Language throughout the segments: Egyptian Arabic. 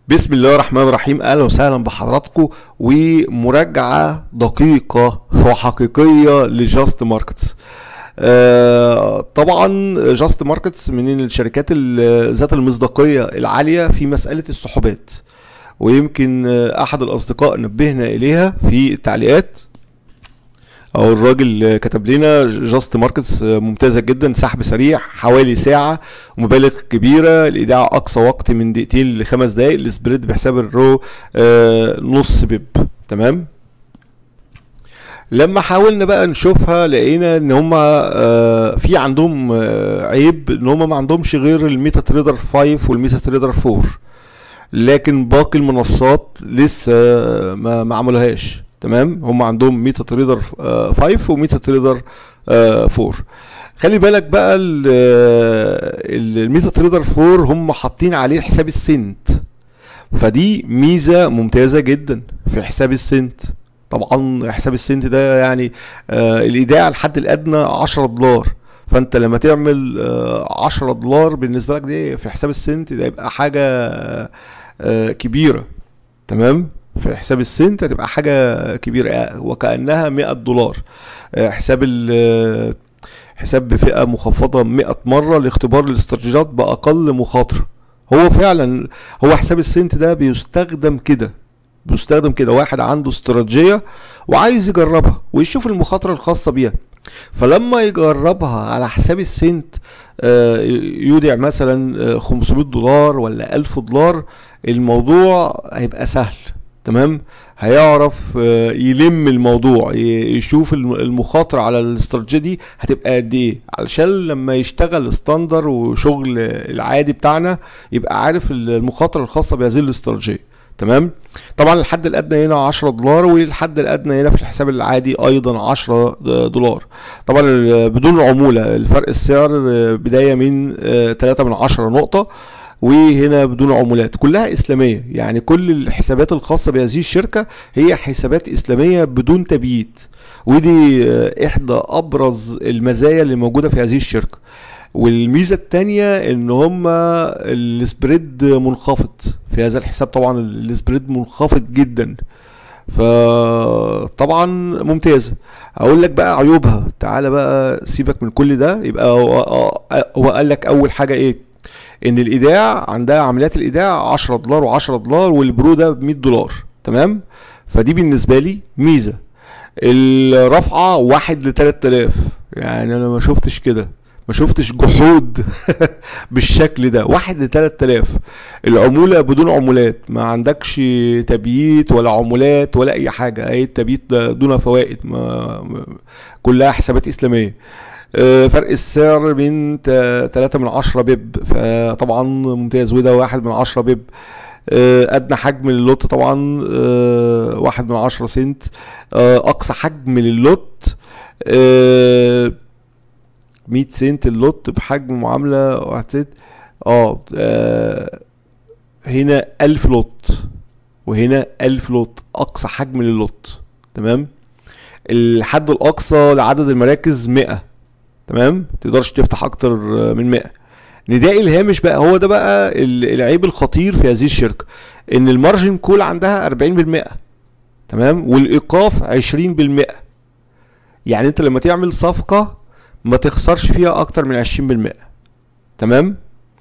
بسم الله الرحمن الرحيم اهلا وسهلا بحضراتكم ومراجعه دقيقه وحقيقيه لجاست ماركتس آه طبعا جاست ماركتس من الشركات ال- ذات المصداقيه العاليه في مساله السحوبات ويمكن آه، احد الاصدقاء نبهنا اليها في التعليقات او الراجل كتب لنا جاست ماركتس ممتازه جدا سحب سريع حوالي ساعه مبالغ كبيره الايداع اقصى وقت من دقيقتين لخمس دقائق السبريد بحساب الرو آه نص بيب تمام لما حاولنا بقى نشوفها لقينا ان هم آه في عندهم آه عيب ان هم ما عندهمش غير الميتا تريدر 5 والميتا تريدر 4 لكن باقي المنصات لسه ما ما عملوهاش تمام هم عندهم ميتا تريدر 5 وميتا تريدر 4 خلي بالك بقى ال- ال- الميتا تريدر 4 هم حاطين عليه حساب السنت فدي ميزه ممتازه جدا في حساب السنت طبعا حساب السنت ده يعني آه الايداع الحد الادنى 10 دولار فانت لما تعمل آه 10 دولار بالنسبه لك دي في حساب السنت ده يبقى حاجه آه كبيره تمام في حساب السنت هتبقى حاجه كبيره آه، وكانها 100 دولار آه، حساب ال حساب بفئه مخفضه 100 مره لاختبار الاستراتيجيات باقل مخاطره هو فعلا هو حساب السنت ده بيستخدم كده بيستخدم كده واحد عنده استراتيجيه وعايز يجربها ويشوف المخاطره الخاصه بيها فلما يجربها على حساب السنت آه، يودع مثلا آه، 500 دولار ولا 1000 دولار الموضوع هيبقى سهل تمام هيعرف آه، يلم الموضوع ي- يشوف الم- المخاطرة على الاستراتيجية دي هتبقى قد ايه علشان لما يشتغل ستاندر وشغل العادي بتاعنا يبقى عارف المخاطرة الخاصة بهذه الاستراتيجية تمام طبعا الحد الادنى هنا 10 دولار والحد الادنى هنا في الحساب العادي ايضا 10 دولار طبعا ال- بدون عمولة الفرق السعر آه، بداية من 3 من 10 نقطة وهنا بدون عمولات كلها اسلاميه يعني كل الحسابات الخاصه بهذه الشركه هي حسابات اسلاميه بدون تبييت ودي آه، احدى ابرز المزايا اللي موجوده في هذه الشركه والميزه التانية ان هم السبريد منخفض في هذا الحساب طبعا السبريد منخفض جدا فطبعا ممتازه اقول لك بقى عيوبها تعالى بقى سيبك من كل ده يبقى هو, هو قال لك اول حاجه ايه ان الايداع عندها عمليات الايداع 10 دولار و10 دولار والبرو ده ب 100 دولار تمام فدي بالنسبه لي ميزه الرفعه واحد ل 3000 يعني انا ما شفتش كده ما شفتش جحود بالشكل ده واحد ل 3000 العموله بدون عمولات ما عندكش تبييت ولا عمولات ولا اي حاجه اي التبييت ده دون فوائد ما ما- كلها حسابات اسلاميه آه، فرق السعر من تا- تلاتة من عشرة بيب فطبعا ممتاز وده واحد من عشرة بيب آه، أدنى حجم للوت طبعا آه، واحد من عشرة سنت آه، أقصى حجم للوت آه، مية سنت اللوت بحجم معاملة واحد سنت اه آه، هنا ألف لوت وهنا ألف لوت أقصى حجم للوت تمام الحد الأقصى لعدد المراكز مئة تمام تقدرش تفتح اكتر من 100 نداء الهامش بقى هو ده بقى ال- العيب الخطير في هذه الشركه ان المارجن كول عندها 40% تمام والايقاف 20% يعني انت لما تعمل صفقه ما تخسرش فيها اكتر من 20% تمام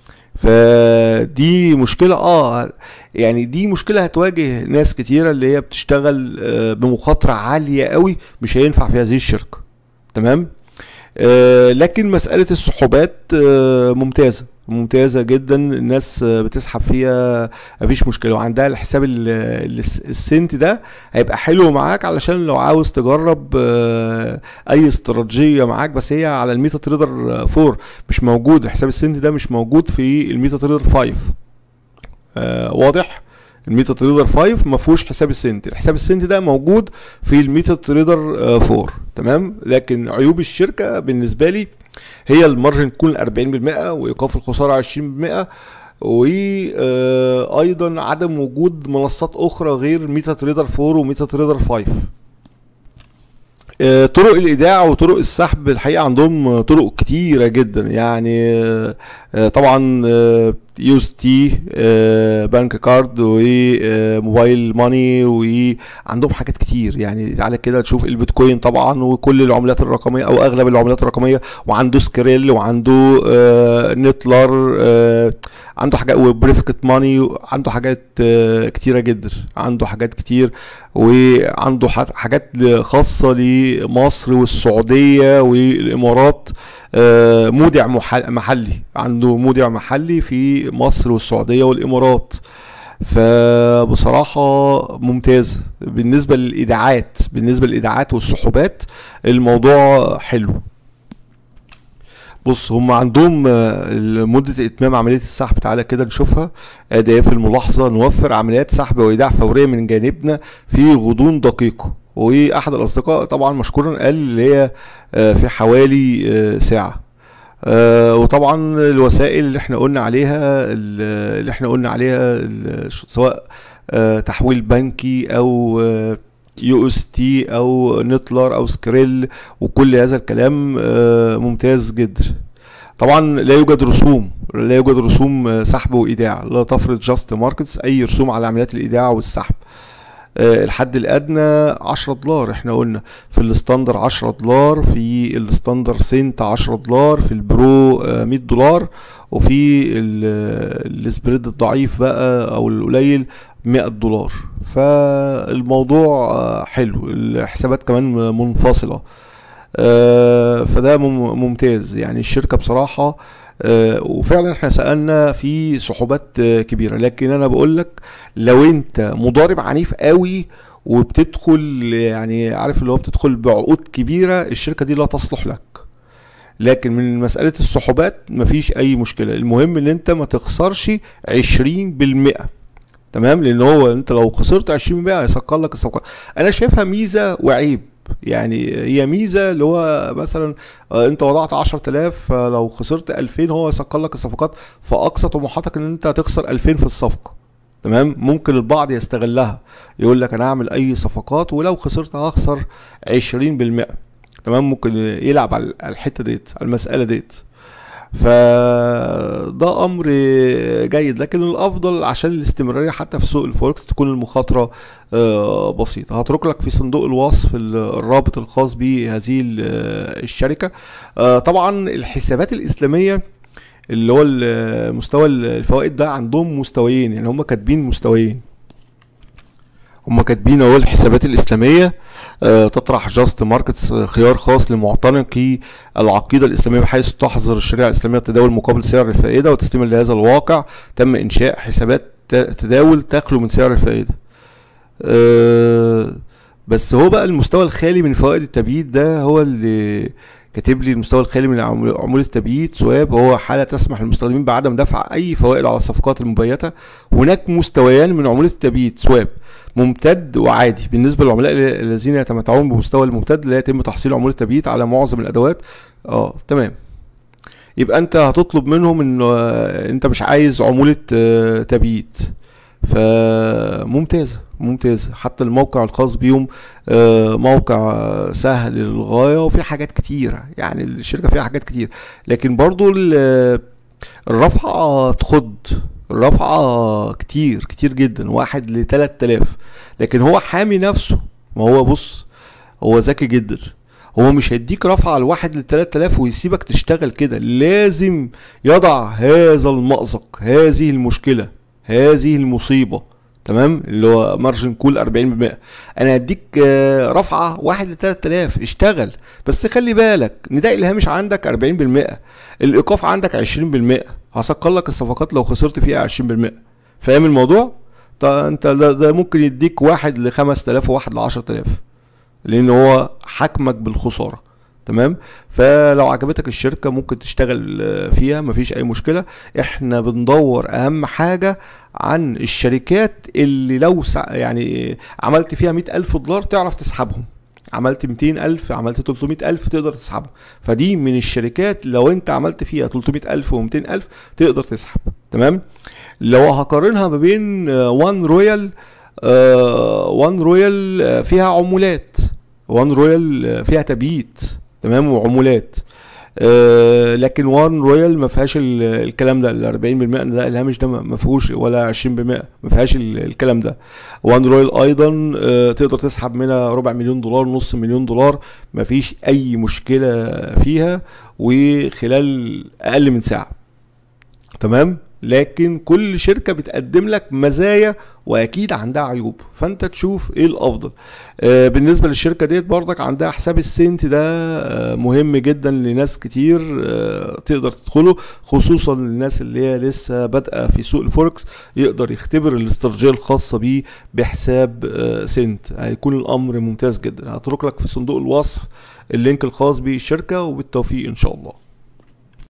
فدي مشكلة اه يعني دي مشكلة هتواجه ناس كتيرة اللي هي بتشتغل آه، بمخاطرة عالية قوي مش هينفع في هذه الشركة تمام آه، لكن مسألة السحوبات آه، ممتازة ممتازة جدا الناس آه، بتسحب فيها مفيش مشكلة وعندها الحساب ال- ال- السنت ده هيبقى حلو معاك علشان لو عاوز تجرب آه، اي استراتيجية معاك بس هي على الميتا تريدر 4 مش موجود حساب السنت ده مش موجود في الميتا تريدر 5 آه، واضح الميتا تريدر 5 ما فيهوش حساب السنت الحساب السنت ده موجود في الميتا تريدر آه، 4 تمام لكن عيوب الشركه بالنسبه لي هي المارجن تكون 40% وايقاف الخساره 20% وايضا عدم وجود منصات اخرى غير ميتا تريدر 4 وميتا تريدر 5 آه، طرق الايداع وطرق السحب الحقيقه عندهم آه، طرق كتيره جدا يعني آه، آه، طبعا آه، يو اس تي بنك كارد وموبايل ماني وعندهم حاجات كتير يعني تعالى كده تشوف البيتكوين طبعا وكل العملات الرقميه او اغلب العملات الرقميه وعنده سكريل وعنده آه، نتلر آه، عنده حاجات وبريفكت ماني عنده حاجات آه، كتيره جدا عنده حاجات كتير وعنده ح- حاجات خاصه لمصر والسعوديه والامارات آه، مودع مح- محلي عنده مودع محلي في مصر والسعوديه والامارات فبصراحة ممتاز بالنسبة للإيداعات بالنسبة للإيداعات والسحوبات الموضوع حلو بص هم عندهم آه، مدة إتمام عملية السحب تعالى كده نشوفها أداة في الملاحظة نوفر عمليات سحب وإيداع فورية من جانبنا في غضون دقيقة وأحد الأصدقاء طبعا مشكورا قال اللي هي آه، في حوالي آه، ساعة آه، وطبعا الوسائل اللي احنا قلنا عليها ال- اللي احنا قلنا عليها ال- سواء آه، تحويل بنكي او يو اس تي او نتلر او سكريل وكل هذا الكلام آه، ممتاز جدا طبعا لا يوجد رسوم لا يوجد رسوم آه، سحب وايداع لا تفرض جاست ماركتس اي رسوم على عمليات الايداع والسحب آه، الحد الادنى 10 دولار احنا قلنا في الستاندر 10 دولار في الستاندر سنت 10 دولار في البرو آه، 100 دولار وفي ال- السبريد الضعيف بقى او القليل 100 دولار فالموضوع آه، حلو الحسابات كمان منفصلة آه، فده مم- ممتاز يعني الشركة بصراحة آه، وفعلا احنا سألنا في سحوبات آه، كبيرة لكن انا بقول لك لو انت مضارب عنيف قوي وبتدخل يعني عارف اللي هو بتدخل بعقود كبيرة الشركة دي لا تصلح لك لكن من مسألة السحوبات مفيش أي مشكلة المهم إن أنت ما تخسرش عشرين بالمئة تمام لأن هو أنت لو خسرت عشرين بالمئة هيسكر لك الصفقات أنا شايفها ميزة وعيب يعني هي ميزة اللي هو مثلا آه، انت وضعت عشرة آلاف فلو خسرت ألفين هو يسكر لك الصفقات فأقصى طموحاتك ان انت هتخسر ألفين في الصفقة تمام ممكن البعض يستغلها يقول لك انا هعمل اي صفقات ولو خسرت هخسر عشرين بالمئة تمام ممكن يلعب على على الحته ديت على المساله ديت فده امر جيد لكن الافضل عشان الاستمراريه حتى في سوق الفوركس تكون المخاطره آه، بسيطه هترك لك في صندوق الوصف ال- الرابط الخاص بهذه ال- الشركه آه، طبعا الحسابات الاسلاميه اللي هو ال- مستوى الفوائد ده عندهم مستويين يعني هم كاتبين مستويين هم كاتبين اهو الحسابات الاسلاميه آه، تطرح جاست ماركتس خيار خاص لمعتنقي العقيده الاسلاميه بحيث تحظر الشريعه الاسلاميه التداول مقابل سعر الفائده وتسليما لهذا الواقع تم انشاء حسابات ت- تداول تخلو من سعر الفائده آه، بس هو بقى المستوى الخالي من فوائد التبييت ده هو اللي كاتب لي المستوى الخالي من عمول- عمولة التبييت سواب هو حالة تسمح للمستخدمين بعدم دفع أي فوائد على الصفقات المبيتة هناك مستويان من عمولة التبييت سواب ممتد وعادي بالنسبة للعملاء الذين يتمتعون بمستوى الممتد لا يتم تحصيل عمولة تبييت على معظم الأدوات اه تمام يبقى انت هتطلب منهم ان آه، انت مش عايز عمولة آه، تبييت فممتاز ممتاز حتى الموقع الخاص بيهم آه، موقع سهل للغاية وفي حاجات كتيرة يعني الشركة فيها حاجات كتير لكن برضو ال- الرفعة تخض الرفعة كتير كتير جدا واحد لتلات آلاف لكن هو حامي نفسه ما هو بص هو ذكي جدا هو مش هيديك رفعة الواحد لتلات آلاف ويسيبك تشتغل كده لازم يضع هذا المأزق هذه المشكلة هذه المصيبة تمام اللي هو مارجن كول 40% انا هديك آه، رفعه 1 ل 3000 اشتغل بس خلي بالك نداء الهامش عندك 40% الايقاف عندك 20% هسكر لك الصفقات لو خسرت فيها 20% فاهم الموضوع؟ طب انت ده, ده ممكن يديك واحد ل 5000 وواحد ل 10000 لان هو حاكمك بالخساره تمام فلو عجبتك الشركه ممكن تشتغل آه، فيها مفيش اي مشكله احنا بندور اهم حاجه عن الشركات اللي لو سع- يعني عملت فيها مئة ألف دولار تعرف تسحبهم عملت 200 ألف عملت 300 ألف تقدر تسحبهم فدي من الشركات لو انت عملت فيها 300 ألف و200 ألف تقدر تسحب تمام لو هقارنها ما بين وان رويال وان رويال فيها عمولات وان رويال فيها تبييت تمام وعمولات آه لكن وان رويال ما فيهاش ال- الكلام ده ال 40% ده الهامش ده ما ما فيهوش ولا 20% ما فيهاش ال- الكلام ده وان رويال ايضا آه تقدر تسحب منها ربع مليون دولار نص مليون دولار ما فيش اي مشكله فيها وخلال اقل من ساعه تمام لكن كل شركة بتقدم لك مزايا واكيد عندها عيوب فانت تشوف ايه الافضل آه بالنسبة للشركة ديت برضك عندها حساب السنت ده آه مهم جدا لناس كتير آه تقدر تدخله خصوصا للناس اللي هي لسه بادئة في سوق الفوركس يقدر يختبر الاستراتيجية الخاصة بيه بحساب آه سنت هيكون الامر ممتاز جدا هترك لك في صندوق الوصف اللينك الخاص بالشركة وبالتوفيق ان شاء الله